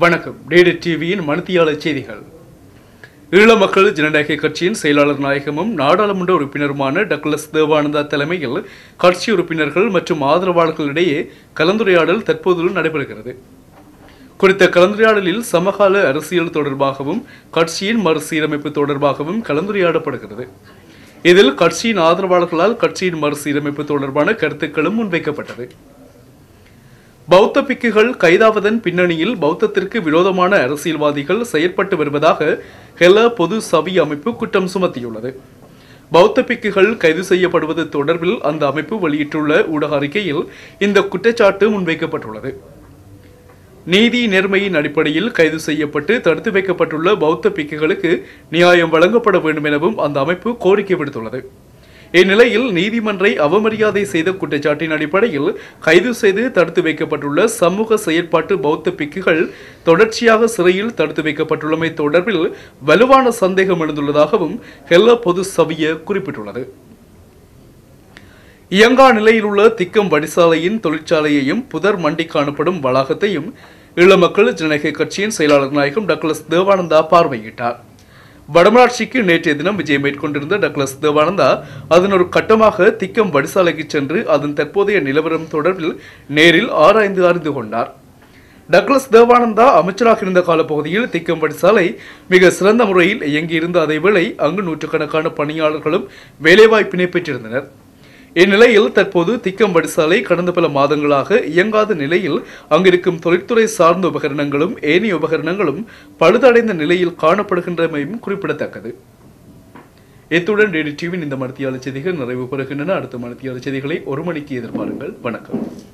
வணக்கம் டேடி டிவியின் மணித்தியாளர் செய்திகள் ஈழ மக்கள் ஜனநாயக கட்சியின் செயலாளர் நாயகமும் நாடாளுமன்ற உறுப்பினருமான டக்ளஸ் தேவானந்தா தலைமையில் கட்சி உறுப்பினர்கள் மற்றும் ஆதரவாளர்களிடையே கலந்துரையாடல் தற்போது நடைபெறுகிறது குறித்த கலந்துரையாடலில் சமகால அரசியல் தொடர்பாகவும் கட்சியின் மறுசீரமைப்பு தொடர்பாகவும் கலந்துரையாடப்படுகிறது இதில் கட்சியின் ஆதரவாளர்களால் கட்சியின் மறுசீரமைப்பு தொடர்பான கருத்துக்களும் முன்வைக்கப்பட்டது பௌத்த பிக்குகள் கைதாவதன் பின்னணியில் பௌத்தத்திற்கு விரோதமான அரசியல்வாதிகள் செயற்பட்டு வருவதாக ஹெல பொது சபை அமைப்பு குற்றம் சுமத்தியுள்ளது பௌத்த பிக்குகள் கைது செய்யப்படுவது தொடர்பில் அந்த அமைப்பு வெளியிட்டுள்ள ஊடக அறிக்கையில் இந்த குற்றச்சாட்டு முன்வைக்கப்பட்டுள்ளது நீதி நேர்மையின் அடிப்படையில் கைது செய்யப்பட்டு தடுத்து வைக்கப்பட்டுள்ள பௌத்த பிக்குகளுக்கு நியாயம் வழங்கப்பட வேண்டும் எனவும் அந்த அமைப்பு கோரிக்கை விடுத்துள்ளது இந்நிலையில் நீதிமன்றை அவமரியாதை செய்த குற்றச்சாட்டின் அடிப்படையில் கைது செய்து தடுத்து வைக்கப்பட்டுள்ள சமூக செயற்பாட்டு பௌத்த பிக்குகள் தொடர்ச்சியாக சிறையில் தடுத்து வைக்கப்பட்டுள்ளமை தொடர்பில் வலுவான சந்தேகம் எழுந்துள்ளதாகவும் ஹெல்ல பொது சபைய குறிப்பிட்டுள்ளது இயங்கா நிலையில் உள்ள திக்கம் வடிசாலையின் தொழிற்சாலையையும் புதர் மண்டி காணப்படும் வளாகத்தையும் ஈழ மக்கள் ஜனநாயக கட்சியின் செயலாளர் நாயகம் டக்ளஸ் தேவானந்தா பார்வையிட்டார் வடமராட்சிக்கு நேற்றைய தினம் விஜயம் மேற்கொண்டிருந்த டக்ளஸ் தேவானந்தா அதன் ஒரு கட்டமாக திக்கம் வடிசாலைக்கு சென்று அதன் தற்போதைய நிலவரம் தொடர்பில் நேரில் ஆராய்ந்து அறிந்து கொண்டார் டக்ளஸ் தேவானந்தா அமைச்சராக இருந்த காலப்பகுதியில் திக்கம் வடிசாலை மிக சிறந்த முறையில் இயங்கியிருந்த அதேவேளை அங்கு நூற்றுக்கணக்கான பணியாளர்களும் வேலைவாய்ப்பினை பெற்றிருந்தனர் இந்நிலையில் தற்போது திக்கம் வடிசாலை கடந்த பல மாதங்களாக இயங்காத நிலையில் அங்கிருக்கும் தொழிற்துறை சார்ந்த உபகரணங்களும் ஏனைய உபகரணங்களும் பழுதடைந்த நிலையில் காணப்படுகின்றமையும் குறிப்பிடத்தக்கது இத்துடன் டேடி டிவியின் இந்த மணித்தியாளர் செய்திகள் நிறைவு பெறுகின்றன அடுத்த மணித்தியாளர் செய்திகளை ஒரு மணிக்கு எதிர்பாருங்கள் வணக்கம்